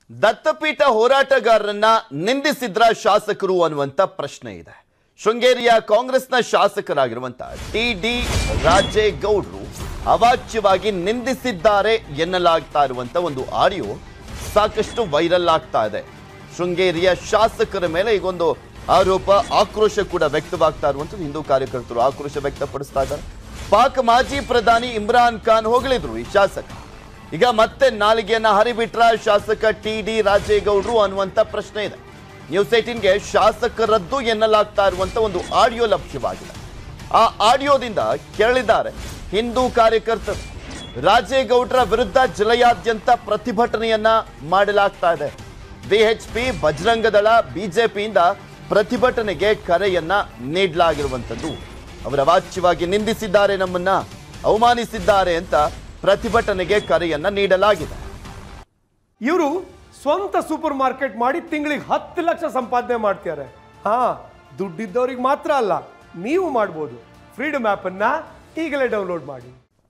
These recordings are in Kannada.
ದತ್ತಪೀಠ ಹೋರಾಟಗಾರರನ್ನ ನಿಂದಿಸಿದ್ರ ಶಾಸಕರು ಅನ್ನುವಂತ ಪ್ರಶ್ನೆ ಇದೆ ಶೃಂಗೇರಿಯ ಕಾಂಗ್ರೆಸ್ನ ಶಾಸಕರಾಗಿರುವಂತ ಟಿ ಡಿ ರಾಜೇಗೌಡರು ಅವಾಚ್ಯವಾಗಿ ನಿಂದಿಸಿದ್ದಾರೆ ಎನ್ನಲಾಗ್ತಾ ಇರುವಂತ ಒಂದು ಆಡಿಯೋ ಸಾಕಷ್ಟು ವೈರಲ್ ಆಗ್ತಾ ಇದೆ ಶೃಂಗೇರಿಯ ಶಾಸಕರ ಮೇಲೆ ಈಗೊಂದು ಆರೋಪ ಆಕ್ರೋಶ ಕೂಡ ವ್ಯಕ್ತವಾಗ್ತಾ ಇರುವಂತದ್ದು ಹಿಂದೂ ಕಾರ್ಯಕರ್ತರು ಆಕ್ರೋಶ ವ್ಯಕ್ತಪಡಿಸ್ತಾ ಇದ್ದಾರೆ ಪಾಕ್ ಮಾಜಿ ಪ್ರಧಾನಿ ಇಮ್ರಾನ್ ಖಾನ್ ಹೊಗಳಿದ್ರು ಈ ಶಾಸಕ ಈಗ ಮತ್ತೆ ನಾಲಿಗೆಯನ್ನ ಹರಿಬಿಟ್ರ ಶಾಸಕ ಟಿ ಡಿ ರಾಜೇಗೌಡರು ಅನ್ನುವಂತ ಪ್ರಶ್ನೆ ಇದೆ ನ್ಯೂಸ್ ಏಟೀನ್ಗೆ ಶಾಸಕರದ್ದು ಎನ್ನಲಾಗ್ತಾ ಇರುವಂತ ಒಂದು ಆಡಿಯೋ ಲಭ್ಯವಾಗಿದೆ ಆ ಆಡಿಯೋದಿಂದ ಕೇಳಿದ್ದಾರೆ ಹಿಂದೂ ಕಾರ್ಯಕರ್ತರು ರಾಜೇಗೌಡರ ವಿರುದ್ಧ ಜಿಲ್ಲೆಯಾದ್ಯಂತ ಪ್ರತಿಭಟನೆಯನ್ನ ಮಾಡಲಾಗ್ತಾ ಇದೆ ಬಿಎಚ್ಪಿ ಬಜರಂಗದಳ ಬಿಜೆಪಿಯಿಂದ ಪ್ರತಿಭಟನೆಗೆ ಕರೆಯನ್ನ ನೀಡಲಾಗಿರುವಂಥದ್ದು ಅವರ ವಾಚ್ಯವಾಗಿ ನಿಂದಿಸಿದ್ದಾರೆ ನಮ್ಮನ್ನ ಅವಮಾನಿಸಿದ್ದಾರೆ ಅಂತ ಪ್ರತಿಭಟನೆಗೆ ಕರೆಯನ್ನ ನೀಡಲಾಗಿದೆ ಇವರು ಸ್ವಂತ ಸೂಪರ್ ಮಾರ್ಕೆಟ್ ಮಾಡಿ ತಿಂಗಳಿಗೆ ಹತ್ತು ಲಕ್ಷ ಸಂಪಾದನೆ ಮಾಡ್ತಾರೆ ಹಾ ದುಡ್ಡಿದ್ದವ್ರಿಗೆ ಮಾತ್ರ ಅಲ್ಲ ನೀವು ಮಾಡ್ಬೋದು ಫ್ರೀಡಮ್ ಅನ್ನ ಈಗಲೇ ಡೌನ್ಲೋಡ್ ಮಾಡಿ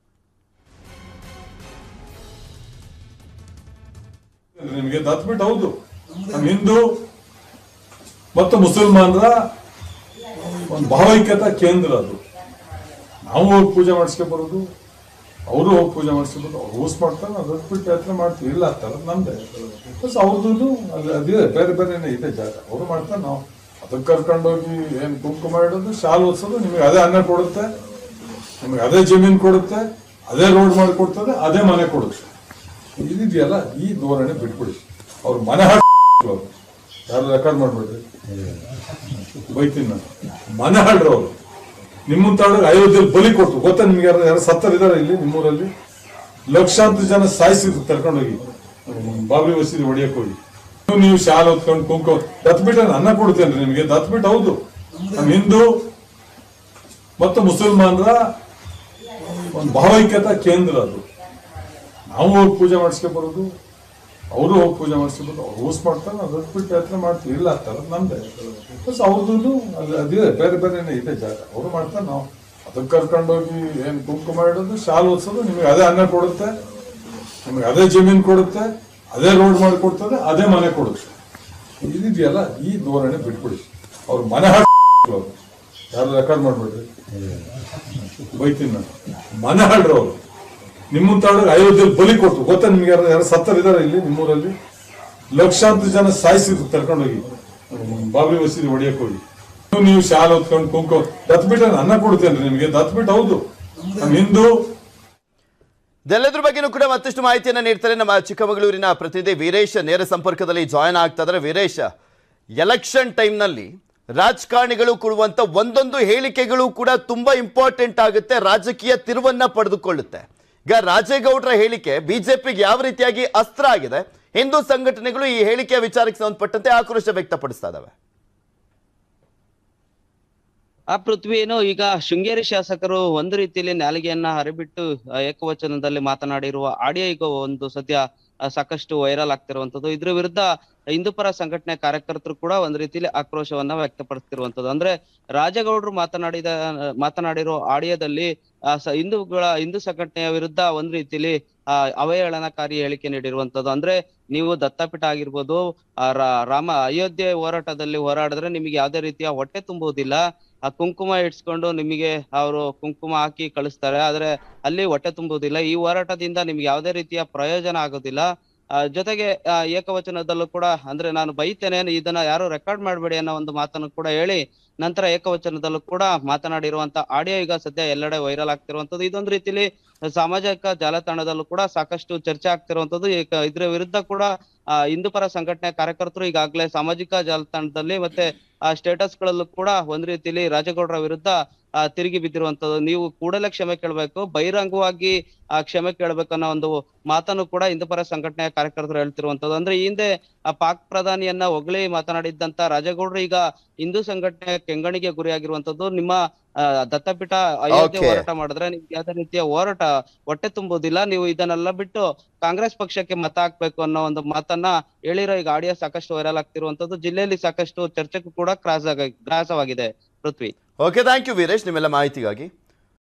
ನಿಮಗೆ ದತ್ಬಿಟ್ಟು ಹೌದು ನಮ್ಮ ಹಿಂದೂ ಮತ್ತು ಮುಸಲ್ಮಾನರ ಒಂದು ಭಾವೈಕ್ಯತಾ ಕೇಂದ್ರ ಅದು ನಾವು ಹೋಗಿ ಪೂಜೆ ಮಾಡಿಸ್ಕೊಂಡ್ ಬರೋದು ಅವರು ಹೋಗಿ ಪೂಜೆ ಮಾಡಿಸ್ಕೊಬೋದು ಅವ್ರು ಊಸ್ ಮಾಡ್ತಾರೆ ನಾವು ದತ್ಬಿಟ್ಟು ಯಾತ್ರೆ ಮಾಡ್ತೀವಿ ಇಲ್ಲ ಅಂತಾರೆ ನಮ್ದೆ ಬಸ್ ಅವ್ರದ್ದು ಅದು ಅದೇ ಬೇರೆ ಬೇರೆ ಇದೆ ಜಾಗ ಅವರು ಮಾಡ್ತಾರೆ ನಾವು ಅದಕ್ಕೆ ಕರ್ಕೊಂಡೋಗಿ ಏನ್ ಕುಂಕುಮ ಇಡೋದು ಶಾಲ್ ಓದಿಸೋದು ನಿಮಗೆ ಅದೇ ಅನ್ನ ಕೊಡುತ್ತೆ ನಿಮಗೆ ಅದೇ ಜಮೀನು ಕೊಡುತ್ತೆ ಅದೇ ರೋಡ್ ಮಾಡಿಕೊಡ್ತದೆ ಅದೇ ಮನೆ ಕೊಡುತ್ತೆ ಇದಿದೆಯಲ್ಲ ಈ ಧೋರಣೆ ಬಿಟ್ಬಿಡಿ ಅವ್ರ ಮನೆ ಹಾಳು ಯಾರು ರೆಕಾರ್ಡ್ ಮಾಡ್ಬಿಡ್ರಿ ಬೈತೀನಿ ನಾನು ಮನೆ ಹಾಳ್ರು ಅವರು ನಿಮ್ಮಂತ ಅಯೋಧ್ಯೆಯಲ್ಲಿ ಬಲಿ ಕೊಟ್ಟು ಗೊತ್ತಾ ನಿಮ್ಗೆ ಯಾರು ಯಾರು ಸತ್ತರಿದ್ದಾರೆ ಇಲ್ಲಿ ನಿಮ್ಮೂರಲ್ಲಿ ಲಕ್ಷಾಂತರ ಜನ ಸಾಯಿಸಿದ್ರು ಕರ್ಕೊಂಡೋಗಿ ಬಾಬ್ರಿ ಮಸೀದಿ ಹೊಡಿಯಕ್ ಹೋಗಿ ನೀವು- ನೀವು ಶಾಲೆ ಹೊತ್ಕೊಂಡು ಕುಂಕುಮ ದತ್ಬಿಟ್ಟು ಅನ್ನ ಕೊಡ್ತೇನ್ರಿ ನಿಮಗೆ ದತ್ಬಿಟ್ಟು ಹೌದು ನಮ್ಮ ಹಿಂದೂ ಮತ್ತು ಮುಸಲ್ಮಾನರ ಒಂದು ಭಾವೈಕ್ಯತಾ ಕೇಂದ್ರ ಅದು ನಾವು ಹೋಗಿ ಪೂಜೆ ಮಾಡಿಸ್ಕೊಂಡ್ ಬರೋದು ಅವರು ಹೋಗಿ ಪೂಜೆ ಮಾಡಿಸ್ಕೊಂಡು ಅವ್ರು ಊಸ್ ಮಾಡ್ತಾರೆ ನಾವು ದತ್ಬಿಟ್ಟು ಯಾತ್ರೆ ಮಾಡ್ತೀವಿ ಇಲ್ಲ ಅಂತಾರೆ ನಮ್ದೆ ಬಸ್ ಅವ್ರದ್ದು ಅದು ಅದೇ ಬೇರೆ ಬೇರೆ ಇದೆ ಜಾಗ ಅವರು ಮಾಡ್ತಾರೆ ನಾವು ಅದಕ್ಕೆ ಕರ್ಕೊಂಡೋಗಿ ಏನ್ ಕುಂಕುಮ ಇಡೋದು ಶಾಲ್ ಓದಿಸೋದು ನಿಮಗೆ ಅದೇ ಅನ್ನ ಕೊಡುತ್ತೆ ನಿಮಗೆ ಅದೇ ಜಮೀನು ಕೊಡುತ್ತೆ ಅದೇ ರೋಡ್ ಮಾಡಿಕೊಡ್ತದೆ ಅದೇ ಮನೆ ಕೊಡುತ್ತೆ ಇದಿದೆಯಲ್ಲ ಈ ಧೋರಣೆ ಬಿಟ್ಬಿಡಿ ಅವ್ರ ಮನೆ ಹಾಳು ಯಾರು ರೆಕಾರ್ಡ್ ಮಾಡ್ಬಿಡ್ರಿ ಬೈತೀನಿ ನಾನು ಮನೆ ಹಾಳ್ರು ಅವರು ನಿಮ್ಮಂತ ಅಯೋಧ್ಯೆಯಲ್ಲಿ ಬಲಿ ಕೊಟ್ಟು ಗೊತ್ತಾ ನಿಮ್ಗೆ ಯಾರು ಯಾರು ಸತ್ತರಿದ್ದಾರೆ ಇಲ್ಲಿ ನಿಮ್ಮೂರಲ್ಲಿ ಲಕ್ಷಾಂತರ ಜನ ಸಾಯಿಸಿದ್ರು ಕರ್ಕೊಂಡೋಗಿ ಬಾಬ್ರಿ ಮಸೀದಿ ಹೊಡಿಯಕ್ ಹೋಗಿ ನೀವು- ನೀವು ಶಾಲೆ ಹೊತ್ಕೊಂಡು ಕುಂಕುಮ ದತ್ಬಿಟ್ಟು ಅನ್ನ ಕೊಡ್ತೇನ್ರಿ ನಿಮಗೆ ದತ್ಬಿಟ್ಟು ಹೌದು ನಮ್ಮ ಹಿಂದೂ ಇದೆಲ್ಲದ್ರ ಬಗ್ಗೆನೂ ಕೂಡ ಮತ್ತಷ್ಟು ಮಾಹಿತಿಯನ್ನ ನೀಡ್ತಾರೆ ನಮ್ಮ ಚಿಕ್ಕಮಗಳೂರಿನ ಪ್ರತಿನಿಧಿ ವೀರೇಶ್ ನೇರ ಸಂಪರ್ಕದಲ್ಲಿ ಜಾಯ್ನ್ ಆಗ್ತಾ ಇದ್ದಾರೆ ವೀರೇಶ್ ಎಲೆಕ್ಷನ್ ಟೈಮ್ನಲ್ಲಿ ರಾಜಕಾರಣಿಗಳು ಕೊಡುವಂತ ಒಂದೊಂದು ಹೇಳಿಕೆಗಳು ಕೂಡ ತುಂಬಾ ಇಂಪಾರ್ಟೆಂಟ್ ಆಗುತ್ತೆ ರಾಜಕೀಯ ತಿರುವನ್ನ ಪಡೆದುಕೊಳ್ಳುತ್ತೆ ಈಗ ರಾಜೇಗೌಡರ ಹೇಳಿಕೆ ಬಿಜೆಪಿಗೆ ಯಾವ ರೀತಿಯಾಗಿ ಅಸ್ತ್ರ ಆಗಿದೆ ಹಿಂದೂ ಸಂಘಟನೆಗಳು ಈ ಹೇಳಿಕೆಯ ವಿಚಾರಕ್ಕೆ ಸಂಬಂಧಪಟ್ಟಂತೆ ಆಕ್ರೋಶ ವ್ಯಕ್ತಪಡಿಸ್ತಾ ಇದಾವೆ ಆ ಪೃಥ್ವಿ ಏನು ಈಗ ಶೃಂಗೇರಿ ಶಾಸಕರು ಒಂದು ರೀತಿಯಲ್ಲಿ ನಾಲಿಗೆಯನ್ನ ಹರಿಬಿಟ್ಟು ಆ, ಏಕವಚನದಲ್ಲಿ ಮಾತನಾಡಿರುವ ಆಡಿಯೋ ಈಗ ಒಂದು ಸದ್ಯ ಆ, ಸಾಕಷ್ಟು ವೈರಲ್ ಆಗ್ತಿರುವಂತದ್ದು ಇದ್ರ ವಿರುದ್ಧ ಹಿಂದೂಪರ ಸಂಘಟನೆ ಕಾರ್ಯಕರ್ತರು ಕೂಡ ಒಂದ್ ರೀತಿಯಲ್ಲಿ ಆಕ್ರೋಶವನ್ನ ವ್ಯಕ್ತಪಡಿಸ್ತಿರುವಂತದ್ದು ಅಂದ್ರೆ ರಾಜಗೌಡರು ಮಾತನಾಡಿದ ಮಾತನಾಡಿರೋ ಆಡಿಯೋದಲ್ಲಿ ಆ, ಸ- ಹಿಂದೂಗಳ ಹಿಂದೂ ಸಂಘಟನೆಯ ವಿರುದ್ಧ ಒಂದ್ ರೀತಿಯಲ್ಲಿ ಆ ಅವಹೇಳನಕಾರಿ ಹೇಳಿಕೆ ನೀಡಿರುವಂತದ್ದು ಅಂದ್ರೆ ನೀವು ದತ್ತಪೀಠ ಆಗಿರ್ಬೋದು ಆ ರಾ- ರಾಮ ಅಯೋಧ್ಯೆ ಹೋರಾಟದಲ್ಲಿ ಹೋರಾಡಿದ್ರೆ ನಿಮಗೆ ಯಾವುದೇ ರೀತಿಯ ಹೊಟ್ಟೆ ತುಂಬುವುದಿಲ್ಲ ಆ ಕುಂಕುಮ ಇಡ್ಸ್ಕೊಂಡು ನಿಮಗೆ ಅವರು ಕುಂಕುಮ ಹಾಕಿ ಕಳಿಸ್ತಾರೆ ಆದ್ರೆ ಅಲ್ಲಿ ಹೊಟ್ಟೆ ತುಂಬುವುದಿಲ್ಲ ಈ ಹೋರಾಟದಿಂದ ನಿಮ್ಗೆ ಯಾವುದೇ ರೀತಿಯ ಪ್ರಯೋಜನ ಆಗೋದಿಲ್ಲ ಆ, ಜೊತೆಗೆ ಆ, ಏಕವಚನದಲ್ಲೂ ಕೂಡ ಅಂದ್ರೆ ನಾನು ಬೈತೇನೆ ಇದನ್ನ ಯಾರು ರೆಕಾರ್ಡ್ ಮಾಡಬೇಡಿ ಅನ್ನೋ ಒಂದು ಮಾತನ್ನು ಕೂಡ ಹೇಳಿ ನಂತರ ಏಕವಚನದಲ್ಲೂ ಕೂಡ ಮಾತನಾಡಿರುವಂತ ಆಡಿಯೋ ಈಗ ಸದ್ಯ ಎಲ್ಲೆಡೆ ವೈರಲ್ ಆಗ್ತಿರುವಂತದ್ದು ಇದೊಂದು ರೀತಿಲಿ ಸಾಮಾಜಿಕ ಜಾಲತಾಣದಲ್ಲೂ ಕೂಡ ಸಾಕಷ್ಟು ಚರ್ಚೆ ಆಗ್ತಿರುವಂತದ್ದು ಏಕ- ಇದ್ರ ವಿರುದ್ಧ ಕೂಡ ಆ ಹಿಂದೂಪರ ಸಂಘಟನೆ ಕಾರ್ಯಕರ್ತರು ಈಗಾಗಲೇ ಸಾಮಾಜಿಕ ಜಾಲತಾಣದಲ್ಲಿ ಮತ್ತೆ ಆ ಸ್ಟೇಟಸ್ ಗಳಲ್ಲೂ ಕೂಡ ಒಂದ್ ರೀತಿಲಿ ರಾಜಗೌಡರ ವಿರುದ್ಧ ಆ ತಿರುಗಿ ಬಿದ್ದಿರುವಂತದ್ದು ನೀವು ಕೂಡಲೇ ಕ್ಷಮೆ ಕೇಳಬೇಕು ಬಹಿರಂಗವಾಗಿ ಆ ಕ್ಷಮೆ ಕೇಳಬೇಕು ಅನ್ನೋ ಒಂದು ಮಾತನ್ನು ಕೂಡ ಹಿಂದೂಪರ ಸಂಘಟನೆಯ ಕಾರ್ಯಕರ್ತರು ಹೇಳ್ತಿರುವಂತದ್ದು ಅಂದ್ರೆ ಈ ಹಿಂದೆ ಆ ಪಾಕ್ ಪ್ರಧಾನಿಯನ್ನ ಹೊಗಳಿ ಮಾತನಾಡಿದ್ದಂತ ರಾಜಗೌಡರು ಈಗ ಹಿಂದೂ ಸಂಘಟನೆ ಕೆಂಗಣಿಗೆ ಗುರಿಯಾಗಿರುವಂತದ್ದು ನಿಮ್ಮ ಆ, ದತ್ತಪೀಠ ಅಯೋಧ್ಯೆ Okay. ಹೋರಾಟ ಮಾಡಿದ್ರೆ ನಿಮ್ಗೆ ಯಾವ್ದೇ ರೀತಿಯ ಹೋರಾಟ ಹೊಟ್ಟೆ ತುಂಬುವುದಿಲ್ಲ ನೀವು ಇದನ್ನೆಲ್ಲ ಬಿಟ್ಟು ಕಾಂಗ್ರೆಸ್ ಪಕ್ಷಕ್ಕೆ ಮತ ಹಾಕ್ಬೇಕು ಅನ್ನೋ ಒಂದು ಮಾತನ್ನ ಹೇಳಿರೋ ಈಗ ಆಡಿಯೋ ಸಾಕಷ್ಟು ವೈರಲ್ ಆಗ್ತಿರುವಂತದ್ದು ಜಿಲ್ಲೆಯಲ್ಲಿ ಸಾಕಷ್ಟು ಚರ್ಚೆಗೂ ಕೂಡ ಕ್ರಾಸ್ ಆಗ ಗ್ರಾಸವಾಗಿದೆ Prithvi okay thank you Veeresh ನಿಮ್ಮೆಲ್ಲ ಮಾಹಿತಿಗಾಗಿ